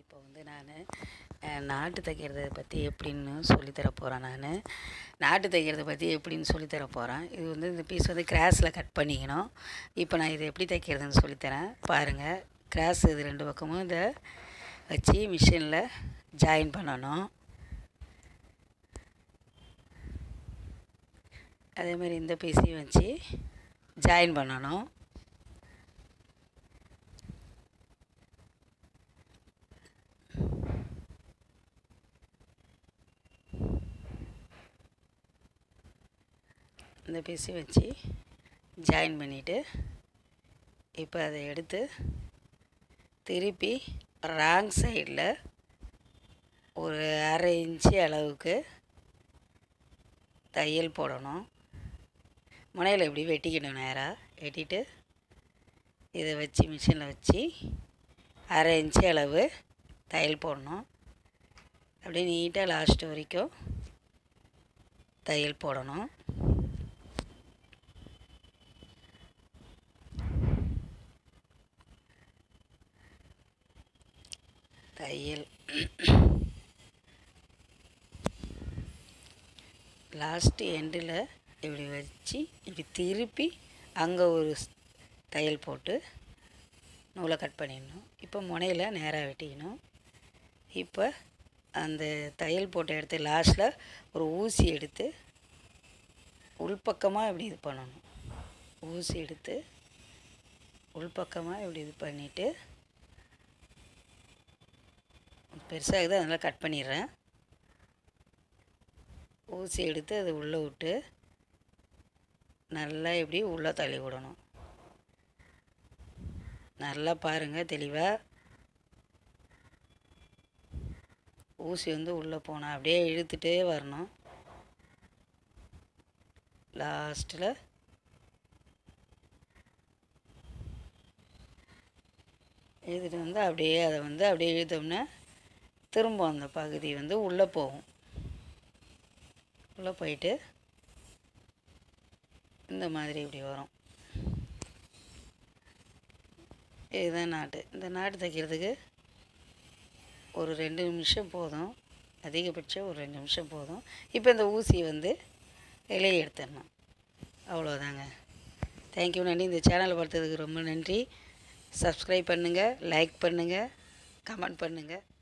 இப்போ வந்து நான் நாட்டு தைக்கிறத பற்றி எப்படின்னு சொல்லித்தர போகிறேன் நான் நாட்டு தைக்கிறத பற்றி எப்படின்னு சொல்லித்தர போகிறேன் இது வந்து இந்த பீஸ் வந்து கிராஸில் கட் பண்ணிக்கணும் இப்போ நான் இதை எப்படி தைக்கிறதுன்னு சொல்லித்தரேன் பாருங்கள் கிராஸ் இது ரெண்டு பக்கமும் இதை வச்சு மிஷினில் ஜாயின் பண்ணணும் அதே மாதிரி இந்த பீஸையும் வச்சு ஜாயின் பண்ணணும் இந்த பீஸையும் வச்சு ஜாயின் பண்ணிவிட்டு இப்போ அதை எடுத்து திருப்பி ராங் சைடில் ஒரு அரை இன்ச்சு அளவுக்கு தையல் போடணும் முனையில் இப்படி வெட்டிக்கணும் நேராக வெட்டிட்டு இதை வச்சு மிஷினில் வச்சு அரை இன்ச்சு அளவு தையல் போடணும் அப்படியே நீட்டாக லாஸ்ட் வரைக்கும் தையல் போடணும் தையல் லாஸ்ட்டு எண்டில் இப்படி வச்சு இப்படி திருப்பி அங்கே ஒரு தையல் போட்டு நூலை கட் பண்ணிடணும் இப்போ முனையில் நேராக வெட்டிக்கணும் இப்போ அந்த தையல் போட்ட இடத்து லாஸ்ட்டில் ஒரு ஊசி எடுத்து உள்பக்கமாக இப்படி இது பண்ணணும் ஊசி எடுத்து உள்பக்கமாக இப்படி இது பண்ணிவிட்டு பெருசாக இருக்குது அதனால் கட் பண்ணிடுறேன் ஊசி எடுத்து அதை உள்ளே விட்டு நல்லா இப்படி உள்ளே தள்ளி விடணும் நல்லா பாருங்கள் தெளிவாக ஊசி வந்து உள்ளே போனால் அப்படியே இழுத்துட்டே வரணும் லாஸ்ட்டில் இழுத்துட்டு வந்து அப்படியே அதை வந்து அப்படியே இழுத்தோம்னா திரும்ப அந்த பகுதி வந்து உள்ளே போகும் உள்ளே போயிட்டு இந்த மாதிரி இப்படி வரும் இதுதான் நாட்டு இந்த நாட்டு தைக்கிறதுக்கு ஒரு ரெண்டு நிமிஷம் போதும் அதிகபட்சம் ஒரு ரெண்டு நிமிஷம் போதும் இப்போ இந்த ஊசியை வந்து வெளியே எடுத்துடணும் அவ்வளோதாங்க தேங்க்யூ நன்றி இந்த சேனலை பார்த்ததுக்கு ரொம்ப நன்றி சப்ஸ்கிரைப் பண்ணுங்கள் லைக் பண்ணுங்கள் கமெண்ட் பண்ணுங்கள்